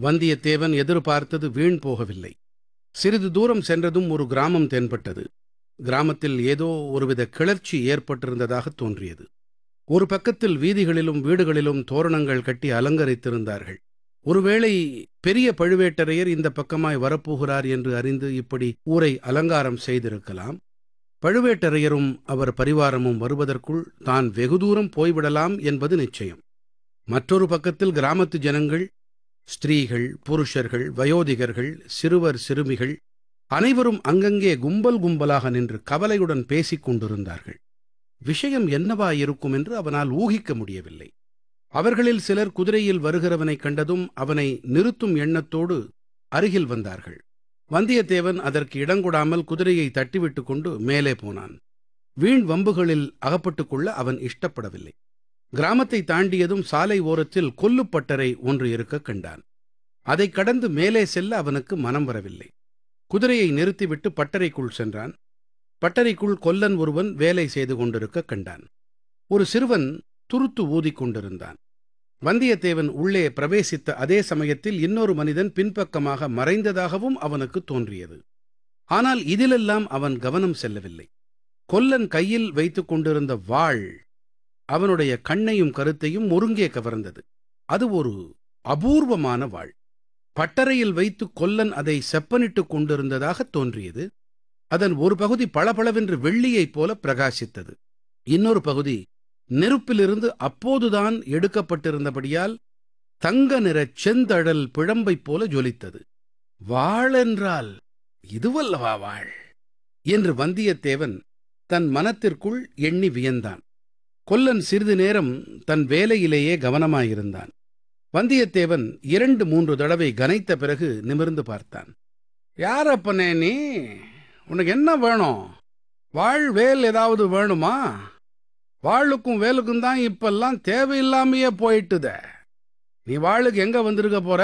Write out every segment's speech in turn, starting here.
வந்தியத்தேவன் எதிர்பார்த்தது வீண் போகவில்லை சிறிது தூரம் சென்றதும் ஒரு கிராமம் தென்பட்டது கிராமத்தில் ஏதோ ஒருவித கிளர்ச்சி ஏற்பட்டிருந்ததாக தோன்றியது ஒரு பக்கத்தில் வீதிகளிலும் வீடுகளிலும் தோரணங்கள் கட்டி அலங்கரித்திருந்தார்கள் ஒருவேளை பெரிய பழுவேட்டரையர் இந்த பக்கமாய் வரப்போகிறார் என்று அறிந்து இப்படி ஊரை அலங்காரம் செய்திருக்கலாம் பழுவேட்டரையரும் அவர் பரிவாரமும் வருவதற்குள் தான் வெகு தூரம் போய்விடலாம் என்பது நிச்சயம் மற்றொரு பக்கத்தில் கிராமத்து ஜனங்கள் ஸ்திரீகள் புருஷர்கள் வயோதிகர்கள் சிறுவர் சிறுமிகள் அனைவரும் அங்கங்கே கும்பல் கும்பலாக நின்று கவலையுடன் பேசிக் கொண்டிருந்தார்கள் விஷயம் என்னவாயிருக்கும் என்று அவனால் ஊகிக்க முடியவில்லை அவர்களில் சிலர் குதிரையில் வருகிறவனைக் கண்டதும் அவனை நிறுத்தும் எண்ணத்தோடு அருகில் வந்தார்கள் வந்தியத்தேவன் அதற்கு இடங்கொடாமல் குதிரையை தட்டிவிட்டு கொண்டு மேலே போனான் வீண் வம்புகளில் அகப்பட்டுக் கொள்ள அவன் இஷ்டப்படவில்லை கிராமத்தை தாண்டியதும் சாலை ஓரத்தில் கொல்லுப்பட்டறை ஒன்று இருக்கக் கண்டான் அதைக் கடந்து மேலே செல்ல அவனுக்கு மனம் வரவில்லை குதிரையை நிறுத்திவிட்டு பட்டறைக்குள் சென்றான் பட்டறைக்குள் கொல்லன் ஒருவன் வேலை செய்து கொண்டிருக்க கண்டான் ஒரு சிறுவன் துருத்து ஊதிக் கொண்டிருந்தான் வந்தியத்தேவன் உள்ளே பிரவேசித்த அதே சமயத்தில் இன்னொரு மனிதன் பின்பக்கமாக மறைந்ததாகவும் அவனுக்கு தோன்றியது ஆனால் இதிலெல்லாம் அவன் கவனம் செல்லவில்லை கொல்லன் கையில் வைத்துக் கொண்டிருந்த வாள் அவனுடைய கண்ணையும் கருத்தையும் ஒருங்கே கவர்ந்தது அது ஒரு அபூர்வமான வாள் பட்டறையில் வைத்து கொல்லன் அதை செப்பனிட்டுக் கொண்டிருந்ததாக தோன்றியது அதன் ஒரு பகுதி பளபளவென்று வெள்ளியைப் போல பிரகாசித்தது இன்னொரு பகுதி நெருப்பிலிருந்து அப்போதுதான் எடுக்கப்பட்டிருந்தபடியால் தங்க நிறச் செந்தழல் பிழம்பைப் போல ஜொலித்தது வாளென்றால் இதுவல்லவா வாள் என்று வந்தியத்தேவன் தன் மனத்திற்குள் எண்ணி வியந்தான் கொல்லன் சிறிது நேரம் தன் வேலையிலேயே கவனமாயிருந்தான் வந்தியத்தேவன் இரண்டு மூன்று தடவை கனைத்த பிறகு நிமிர்ந்து பார்த்தான் யாரப்பனே நீ உனக்கு என்ன வேணும் வாழ் வேல் ஏதாவது வேணுமா வாளுக்கும் வேலுக்கும் தான் இப்பெல்லாம் தேவையில்லாமையே போயிட்டுத நீ வாளுக்கு எங்க வந்திருக்க போற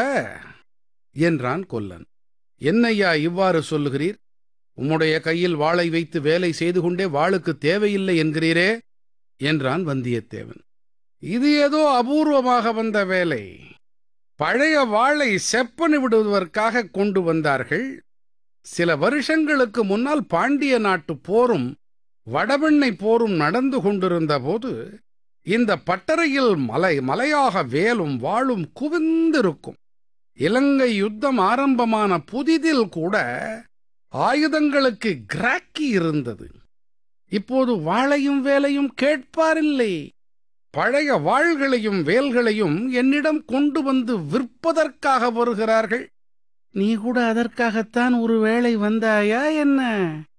என்றான் கொல்லன் என்னையா இவ்வாறு சொல்லுகிறீர் உம்முடைய கையில் வாளை வைத்து வேலை செய்து கொண்டே வாளுக்கு தேவையில்லை என்கிறீரே என்றான் வந்தியத்தேவன் இது ஏதோ அபூர்வமாக வந்த வேலை பழைய வாளை செப்பனி விடுவதற்காக கொண்டு வந்தார்கள் சில வருஷங்களுக்கு முன்னால் பாண்டிய நாட்டு போரும் வடபெண்ணை போரும் நடந்து கொண்டிருந்த போது இந்த பட்டறையில் மலை மலையாக வேலும் வாளும் குவிந்திருக்கும் இலங்கை யுத்தம் ஆரம்பமான புதிதில் கூட ஆயுதங்களுக்கு கிராக்கி இருந்தது இப்போது வாளையும் வேலையும் கேட்பாரில்லை பழைய வாள்களையும் வேல்களையும் என்னிடம் கொண்டு வந்து விற்பதற்காக வருகிறார்கள் நீ கூட அதற்காகத்தான் ஒரு வேளை வந்தாயா என்ன